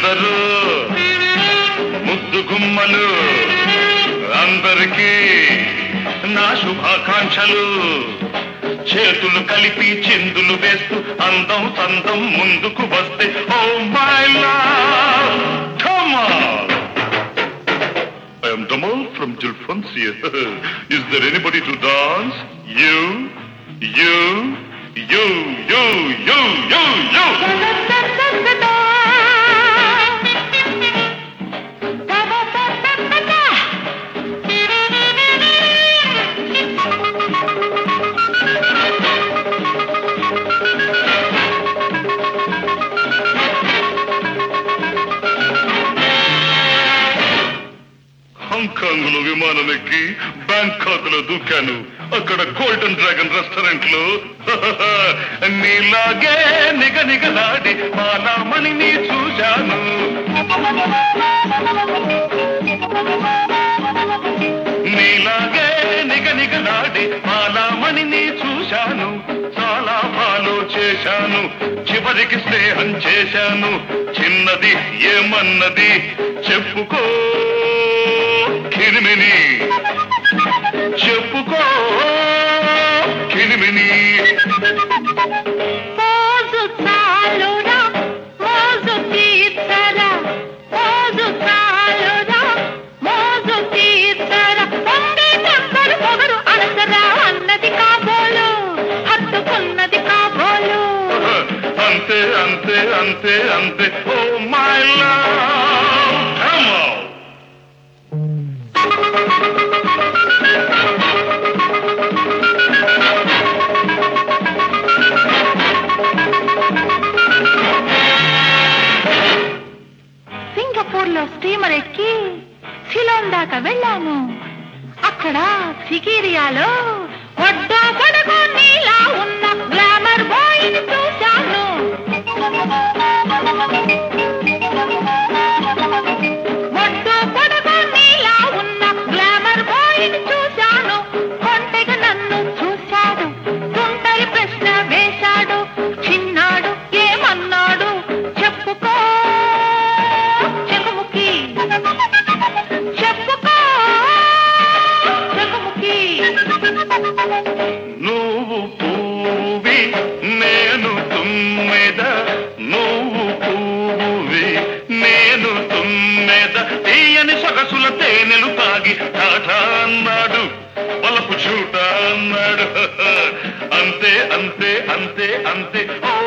అందరూ ముద్దు గుమ్మలు అందరికీ నా శుభాకాంక్షలు చేతులు కలిపి చిందులు వేస్తూ అందం సందం ముందుకు వస్తే oh my love come I am Damal from Jalfansia. Is there anybody to dance? You, you, you, you, you, you, you. Hong Kong లో విమానం ఎక్కి బ్యాంకాక్ లో దూకాను అక్కడ గోల్డెన్ డ్రాగన్ రెస్టారెంట్ లో నీలాగే నిగ నిగలాడి మాలామణిని చూశాను నీలాగే నిగ నిగలాడి మాలామణిని చూశాను చాలా ఫాలో చేశాను చివరికి స్నేహం చేశాను చిన్నది ఏమన్నది చెప్పుకో కిరిమిని చెప్పుకో కిరిమిని మోజు చాలురా మోజు తీర్చరా మోజు చాలురా మోజు తీర్చరా పొంగే కంకరు పొగరు అనసరా అన్నది కాబోలు హత్తుకున్నది కాబోలు అంతే అంతే అంతే అంతే oh my love come on Singapore లో స్టీమర్ ఎక్కి సిలోన్ దాకా వెళ్ళాను అక్కడ సిగిరియాలో ఒడ్డో పొడగో నీలా ఉన్న గ్లామర్ బాయ్ చూశాను ఒడ్డో పొడగో నీలా ఉన్న గ్లామర్ బాయ్ చూశాను కొంటెగా నన్ను చూశాడు గుంటరి ప్రశ్న వేశాడు చిన్నాడు ఏమన్నాడు చెప్పుకో చెకుముకి చెప్పుకో చెకుముకి నువ్వు పూవి నేను తుమ్మెద నువ్వు పూవి నేను తుమ్మెద తీయని సొగసుల తేనెలు తాగి టాటా అన్నాడు వలపు చూట అన్నాడు అంతే అంతే అంతే అంతే ఓ